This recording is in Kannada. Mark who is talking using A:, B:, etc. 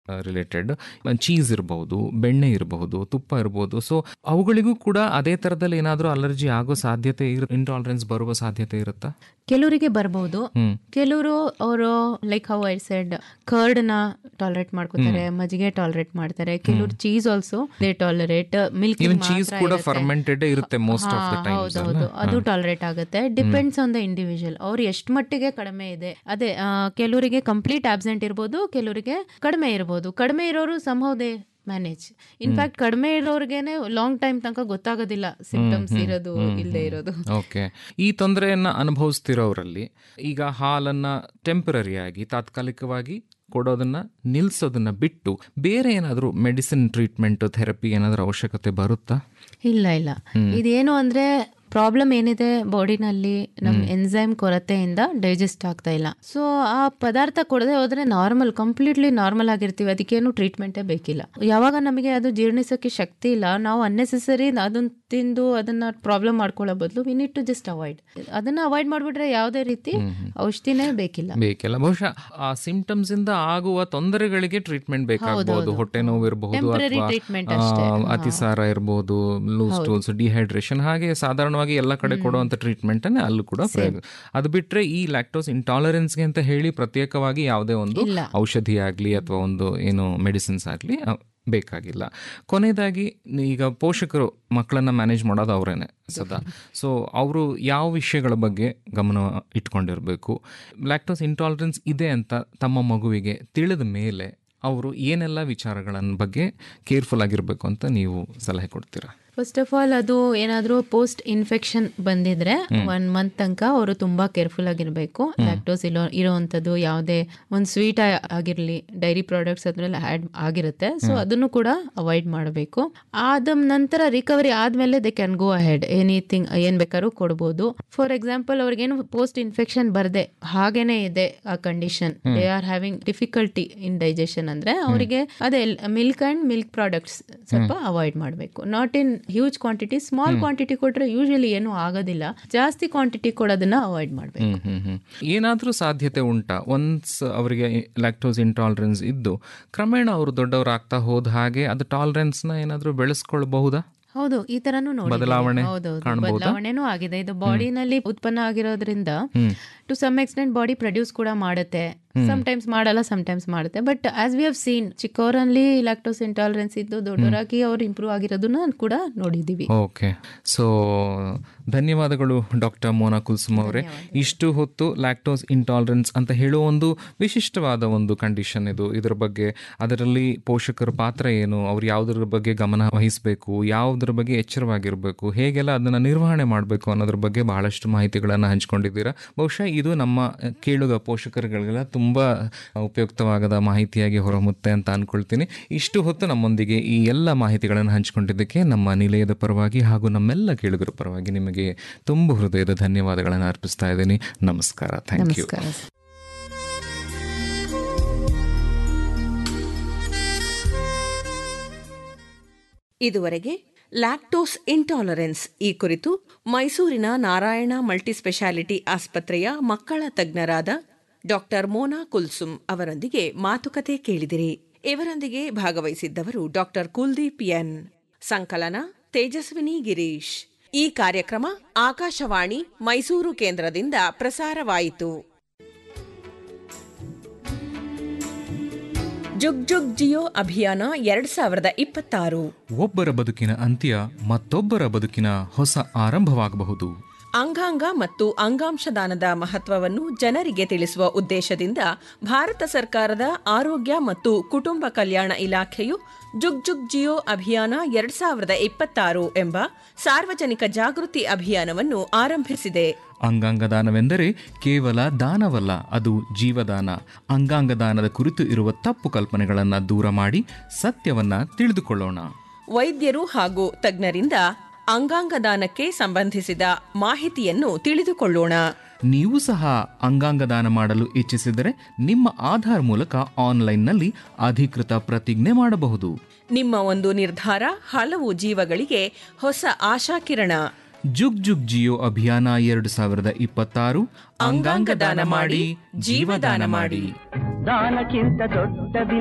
A: ರಿಲೇಟೆಡ್ ಚೀಸ್ ಇರಬಹುದು ಬೆಣ್ಣೆ ಇರಬಹುದು ತುಪ್ಪ ಇರಬಹುದು ಸೊ ಅವುಗಳಿಗೂ ಕೂಡ ಅದೇ ತರದಲ್ಲಿ ಏನಾದರೂ ಅಲರ್ಜಿ ಆಗೋ ಸಾಧ್ಯತೆ ಇಂಟಾಲರೆನ್ಸ್ ಬರುವ ಸಾಧ್ಯತೆ ಇರುತ್ತಾ
B: ಕೆಲವರಿಗೆ ಬರ್ಬೋದು
A: ಹ್ಮ್
B: ಕೆಲವರು ಅವರು like how I said curd ನ ಟಾಲರೇಟ್ ಮಾಡ್ಕೋತಾರೆ ಮಜ್ಜಿಗೆ ಟಾಲರೇಟ್ ಮಾಡ್ತಾರೆ ಕೆಲವರು cheese also they tolerate milk
A: even cheese ಕೂಡ ಫರ್ಮೆಂಟೆಡ್ ಇರುತ್ತೆ ಮೋಸ್ಟ್ ಆಫ್ ದ ಟೈಮ್ಸ್
B: ಹೌದೌದು ಅದು ಟಾಲರೇಟ್ ಆಗುತ್ತೆ ಡಿಪೆಂಡ್ಸ್ ಆನ್ ದ ಇಂಡಿವಿಜುವಲ್ ಅವ್ರು ಎಷ್ಟು ಮಟ್ಟಿಗೆ ಕಡಿಮೆ ಇದೆ ಅದೇ ಆ, ಕೆಲವರಿಗೆ ಕಂಪ್ಲೀಟ್ ಆಬ್ಸೆಂಟ್ ಇರ್ಬೋದು ಕೆಲವರಿಗೆ ಕಡಿಮೆ ಇರ್ಬೋದು ಕಡಿಮೆ ಇರೋರು ಸಂಭವ ದೇ ಮ್ಯಾನೇಜ್ ಇನ್ಫ್ಯಾಕ್ಟ್ ಕಡಿಮೆ ಇರೋರ್ಗೆನೆ ಲಾಂಗ್ ಟೈಮ್ ತನಕ ಗೊತ್ತಾಗೋದಿಲ್ಲ ಸಿಂಪ್ಟಮ್ಸ್ ಇರೋದು ಇಲ್ಲದೆ ಇರೋದು
A: ಓಕೆ ಈ ತೊಂದರೆಯನ್ನ ಅನುಭವಿಸ್ತಿರೋರಲ್ಲಿ ಈಗ ಹಾಲನ್ನ ಟೆಂಪರರಿ ಆಗಿ ತಾತ್ಕಾಲಿಕವಾಗಿ ಕೊಡೋದನ್ನ ನಿಲ್ಸೋದನ್ನ ಬಿಟ್ಟು ಬೇರೆ ಏನಾದರೂ ಮೆಡಿಸಿನ್ ಟ್ರೀಟ್ಮೆಂಟ್ ಥೆರಪಿ ಏನಾದರೂ ಅವಶ್ಯಕತೆ ಬರುತ್ತಾ
B: ಇಲ್ಲ ಇಲ್ಲ ಇದೇನು ಅಂದ್ರೆ ಪ್ರಾಬ್ಲಮ್ ಏನಿದೆ ಬಾಡಿನಲ್ಲಿ ನಮ್ ಎನ್ಸೈಮ್ ಕೊರತೆಯಿಂದ ಡೈಜೆಸ್ಟ್ ಆಗ್ತಾ ಇಲ್ಲ ಸೊ ಆ ಪದಾರ್ಥ ಕೊಡದೆ ಹೋದ್ರೆ ನಾರ್ಮಲ್ ಕಂಪ್ಲೀಟ್ಲಿ ನಾರ್ಮಲ್ ಆಗಿರ್ತೀವಿ ಅದಕ್ಕೇನು ಟ್ರೀಟ್ಮೆಂಟೇ ಬೇಕಿಲ್ಲ ಯಾವಾಗ ನಮಗೆ ಅದು ಜೀರ್ಣಿಸೋಕೆ ಶಕ್ತಿ ಇಲ್ಲ ನಾವು ಅನ್ನೆಸೆಸರಿ ಅದನ್ನ ತಿಂದು ಅದನ್ನ ಪ್ರಾಬ್ಲಮ್ ಮಾಡ್ಕೊಳ್ಳೋ ಬದಲು we need to just avoid ಅದನ್ನ ಅವಾಯ್ಡ್ ಮಾಡ್ಬಿಟ್ರೆ ಯಾವುದೇ ರೀತಿ ಔಷಧಿನೇ ಬೇಕಿಲ್ಲ
A: ಬೇಕಿಲ್ಲ ಬಹುಶಃ ಆ ಸಿಂಪ್ಟಮ್ಸ್ ಇಂದ ಆಗುವ ತೊಂದರೆಗಳಿಗೆ ಟ್ರೀಟ್ಮೆಂಟ್ ಬೇಕಾಗಬಹುದು ಹೊಟ್ಟೆ ನೋವು ಇರಬಹುದು
B: Temporary
A: ಅಥವಾ
B: treatment
A: ಆ,
B: ಅಷ್ಟೇ.
A: ಅತಿಸಾರ ಇರಬಹುದು ಲೂಸ್ ಟೂಲ್ಸ್ ಡಿಹೈಡ್ರೇಷನ್ ಹಾಗೆ ಸಾಧಾರಣವಾಗಿ ಎಲ್ಲ ಕಡೆ ಕೊಡುವಂತ ಟ್ರೀಟ್ಮೆಂಟ್ ಅನ್ನೇ ಅಲ್ಲೂ ಕೂಡ ಪ್ರಯೋಗ ಅದು ಬಿಟ್ರೆ ಈ ಲ್ಯಾಕ್ಟೋಸ್ ಇಂಟಾಲರೆನ್ಸ್ಗೆ ಅಂತ ಹೇಳಿ ಪ್ರತ್ಯೇಕವಾಗಿ ಯಾವುದೇ ಒಂದು
B: ಇಲ್ಲ.
A: ಔಷಧಿ ಆಗಲಿ ಅಥವಾ ಒಂದು ಏನು ಮೆಡಿಸಿನ್ಸ್ ಆಗಲಿ ಬೇಕಾಗಿಲ್ಲ ಕೊನೆಯದಾಗಿ ಈಗ ಪೋಷಕರು ಮಕ್ಕಳನ್ನ ಮ್ಯಾನೇಜ್ ಮಾಡೋದು ಅವರೇನೆ ಸದಾ ಸೊ ಅವರು ಯಾವ ವಿಷಯಗಳ ಬಗ್ಗೆ ಗಮನ ಇಟ್ಕೊಂಡಿರಬೇಕು ಲ್ಯಾಕ್ಟೋಸ್ ಇಂಟಾಲರೆನ್ಸ್ ಇದೆ ಅಂತ ತಮ್ಮ ಮಗುವಿಗೆ ತಿಳಿದ ಮೇಲೆ ಅವರು ಏನೆಲ್ಲ ವಿಚಾರಗಳ ಬಗ್ಗೆ ಕೇರ್ಫುಲ್ ಆಗಿರಬೇಕು ಅಂತ ನೀವು ಸಲಹೆ ಕೊಡ್ತೀರಾ
B: ಫಸ್ಟ್ ಆಫ್ ಆಲ್ ಅದು ಏನಾದರೂ ಪೋಸ್ಟ್ ಇನ್ಫೆಕ್ಷನ್ ಬಂದಿದ್ರೆ ಒನ್ ಮಂತ್ ತನಕ ಅವರು ತುಂಬಾ ಕೇರ್ಫುಲ್ ಆಗಿರಬೇಕು ಲ್ಯಾಕ್ಟೋಸ್ ಇರೋ ಇರೋವಂಥದ್ದು ಯಾವುದೇ ಒಂದು ಸ್ವೀಟ್ ಆಗಿರಲಿ ಡೈರಿ ಪ್ರಾಡಕ್ಟ್ಸ್ ಅದ್ರಲ್ಲಿ ಆ್ಯಡ್ ಆಗಿರುತ್ತೆ ಸೊ ಅದನ್ನು ಕೂಡ ಅವಾಯ್ಡ್ ಮಾಡಬೇಕು ಆದ ನಂತರ ರಿಕವರಿ ಆದ್ಮೇಲೆ they can go ahead anything ಏನ್ ಬೇಕಾದ್ರೂ ಕೊಡ್ಬೋದು ಫಾರ್ ಎಕ್ಸಾಂಪಲ್ ಅವ್ರಿಗೇನು ಪೋಸ್ಟ್ ಇನ್ಫೆಕ್ಷನ್ ಬರ್ದೆ ಹಾಗೇನೆ ಇದೆ ಆ condition they are having difficulty in digestion ಅಂದ್ರೆ ಅವರಿಗೆ ಅದೇ ಮಿಲ್ಕ್ ಅಂಡ್ ಮಿಲ್ಕ್ ಪ್ರಾಡಕ್ಟ್ಸ್ ಸ್ವಲ್ಪ ಅವಾಯ್ಡ್ ಮಾಡಬೇಕು not in huge quantity small quantity ಕೊಟ್ರೆ ಯೂಶಲಿ ಏನು ಆಗೋದಿಲ್ಲ ಜಾಸ್ತಿ ಕ್ವಾಂಟಿಟಿ ಕೊಡೋದನ್ನ ಅವಾಯ್ಡ್ ಮಾಡಬೇಕು
A: ಹ್ಮ್ ಹ್ಮ್ ಹ್ಮ್ ಏನಾದರೂ ಸಾಧ್ಯತೆ ಉಂಟಾ ಒನ್ಸ್ ಅವರಿಗೆ ಲ್ಯಾಕ್ಟೋಸ್ ಇಂಟಾಲರೆನ್ಸ್ ಇದ್ದು ಕ್ರಮೇಣ ಅವರು ದೊಡ್ಡವರಾಗ್ತಾ ಹೋದ ಹಾಗೆ ಅದು ಟಾಲರೆನ್ಸ್ನ ಏನಾದರೂ ಬೆಳೆಸ್ಕೊಳ್ಬಹುದಾ
B: ಹೌದು ಈ ತರನು ನೋಡಿ
A: ಬದಲಾವಣೆ
B: ಹೌದೌದು
A: ಕಾಣ್ಬೋದಾ?
B: ಬದಲಾವಣೆನೂ ಆಗಿದೆ ಇದು ಬಾಡಿನಲ್ಲಿ ಉತ್ಪನ್ನ ಆಗಿರೋದ್ರಿಂದ to some extent body produce ಕೂಡ ಮಾಡುತ್ತೆ ಸಮ್ ಟೈಮ್ಸ್ ಮಾಡಲ್ಲ ಸಮ್ ಟೈಮ್ಸ್ ಮಾಡುತ್ತೆ but as we have seen ಚಿಕ್ಕವರಲ್ಲಿ ಲ್ಯಾಕ್ಟೋಸ್ ಇಂಟಾಲರೆನ್ಸ್ ಇದ್ದು ದೊಡ್ಡವರಾಗಿ ಅವ್ರು ಇಂಪ್ರೂವ್ ಆಗಿರೋದನ್ನ ಕೂಡ ನೋಡಿದೀವಿ
A: ಓಕೆ ಸೊ ಧನ್ಯವಾದಗಳು ಡಾಕ್ಟರ್ ಮೋನಾ ಕುಲ್ಸುಮ್ ಅವರೇ ಇಷ್ಟು ಹೊತ್ತು ಲ್ಯಾಕ್ಟೋಸ್ ಇಂಟಾಲರೆನ್ಸ್ ಅಂತ ಹೇಳೋ ಒಂದು ವಿಶಿಷ್ಟವಾದ ಒಂದು ಕಂಡೀಷನ್ ಇದು ಇದರ ಬಗ್ಗೆ ಅದರಲ್ಲಿ ಪೋಷಕರ ಪಾತ್ರ ಏನು ಅವ್ರು ಯಾವುದ್ರ ಬಗ್ಗೆ ಗಮನ ವಹಿಸಬೇಕು ಯಾವುದ್ರ ಬಗ್ಗೆ ಎಚ್ಚರವಾಗಿರಬೇಕು ಹೇಗೆಲ್ಲ ಅದನ್ನು ನಿರ್ವಹಣೆ ಮಾಡಬೇಕು ಅನ್ನೋದ್ರ ಬಗ್ಗೆ ಬಹಳಷ್ಟು ಮಾಹಿತಿಗಳನ್ನು ಹಂಚ್ಕೊಂಡಿದ್ದೀರಾ ಬಹುಶಃ ಇದು ನಮ್ಮ ಕೇಳುಗ ಪೋಷಕರುಗಳಿಗೆಲ್ಲ ತುಂಬ ಉಪಯುಕ್ತವಾಗದ ಮಾಹಿತಿಯಾಗಿ ಹೊರಹೊಮ್ಮುತ್ತೆ ಅಂತ ಅನ್ಕೊಳ್ತೀನಿ ಇಷ್ಟು ಹೊತ್ತು ನಮ್ಮೊಂದಿಗೆ ಈ ಎಲ್ಲ ಮಾಹಿತಿಗಳನ್ನು ಹಂಚಿಕೊಂಡಿದ್ದಕ್ಕೆ ನಮ್ಮ ನಿಲಯದ ಪರವಾಗಿ ಹಾಗೂ ನಮ್ಮೆಲ್ಲ ಕೇಳುಗರ ಪರವಾಗಿ ನಿಮಗೆ ತುಂಬ ಹೃದಯದ ಧನ್ಯವಾದಗಳನ್ನು ಅರ್ಪಿಸ್ತಾ ಇದ್ದೀನಿ ನಮಸ್ಕಾರ ಥ್ಯಾಂಕ್ ಯು
B: ನಮಸ್ಕಾರ
C: ಇದುವರೆಗೆ ಲ್ಯಾಕ್ಟೋಸ್ ಇಂಟಾಲರೆನ್ಸ್ ಈ ಕುರಿತು ಮೈಸೂರಿನ ನಾರಾಯಣ ಮಲ್ಟಿಸ್ಪೆಷಾಲಿಟಿ ಆಸ್ಪತ್ರೆಯ ಮಕ್ಕಳ ತಜ್ಞರಾದ ಡಾಕ್ಟರ್ ಮೋನಾ ಕುಲ್ಸುಮ್ ಅವರೊಂದಿಗೆ ಮಾತುಕತೆ ಕೇಳಿದಿರಿ ಇವರೊಂದಿಗೆ ಭಾಗವಹಿಸಿದ್ದವರು ಡಾಕ್ಟರ್ ಕುಲ್ದೀಪ್ ಎನ್ ಸಂಕಲನ ತೇಜಸ್ವಿನಿ ಗಿರೀಶ್ ಈ ಕಾರ್ಯಕ್ರಮ ಆಕಾಶವಾಣಿ ಮೈಸೂರು ಕೇಂದ್ರದಿಂದ ಪ್ರಸಾರವಾಯಿತು ಜುಗ್ ಜುಗ್ ಜಿಯೋ ಅಭಿಯಾನ ಎರಡ್ ಸಾವಿರದ ಇಪ್ಪತ್ತಾರು
A: ಒಬ್ಬರ ಬದುಕಿನ ಅಂತ್ಯ ಮತ್ತೊಬ್ಬರ ಬದುಕಿನ ಹೊಸ ಆರಂಭವಾಗಬಹುದು
C: ಅಂಗಾಂಗ ಮತ್ತು ಅಂಗಾಂಶ ದಾನದ ಮಹತ್ವವನ್ನು ಜನರಿಗೆ ತಿಳಿಸುವ ಉದ್ದೇಶದಿಂದ ಭಾರತ ಸರ್ಕಾರದ ಆರೋಗ್ಯ ಮತ್ತು ಕುಟುಂಬ ಕಲ್ಯಾಣ ಇಲಾಖೆಯು ಜುಗ್ ಜುಗ್ ಜಿಯೋ ಅಭಿಯಾನ ಎರಡ್ ಸಾವಿರದ ಇಪ್ಪತ್ತಾರು ಎಂಬ ಸಾರ್ವಜನಿಕ ಜಾಗೃತಿ ಅಭಿಯಾನವನ್ನು ಆರಂಭಿಸಿದೆ
A: ಅಂಗಾಂಗ ದಾನವೆಂದರೆ ಕೇವಲ ದಾನವಲ್ಲ ಅದು ಜೀವದಾನ ಅಂಗಾಂಗ ದಾನದ ಕುರಿತು ಇರುವ ತಪ್ಪು ಕಲ್ಪನೆಗಳನ್ನು ದೂರ ಮಾಡಿ ಸತ್ಯವನ್ನ ತಿಳಿದುಕೊಳ್ಳೋಣ
C: ವೈದ್ಯರು ಹಾಗೂ ತಜ್ಞರಿಂದ ಅಂಗಾಂಗ ದಾನಕ್ಕೆ ಸಂಬಂಧಿಸಿದ ಮಾಹಿತಿಯನ್ನು ತಿಳಿದುಕೊಳ್ಳೋಣ
A: ನೀವು ಸಹ ಅಂಗಾಂಗ ದಾನ ಮಾಡಲು ಇಚ್ಛಿಸಿದರೆ ನಿಮ್ಮ ಆಧಾರ್ ಮೂಲಕ ಆನ್ಲೈನ್ನಲ್ಲಿ ಅಧಿಕೃತ ಪ್ರತಿಜ್ಞೆ ಮಾಡಬಹುದು
C: ನಿಮ್ಮ ಒಂದು ನಿರ್ಧಾರ ಹಲವು ಜೀವಗಳಿಗೆ ಹೊಸ ಆಶಾಕಿರಣ
A: ಜುಗ್ ಜುಗ್ ಜಿಯೋ ಅಭಿಯಾನ ಎರಡು ಸಾವಿರದ ಇಪ್ಪತ್ತಾರು ಅಂಗಾಂಗ ದಾನ ಮಾಡಿ ಜೀವದಾನ ಮಾಡಿ
D: ದಾನಕ್ಕಿಂತ ದೊಡ್ಡದಿಲ್ಲ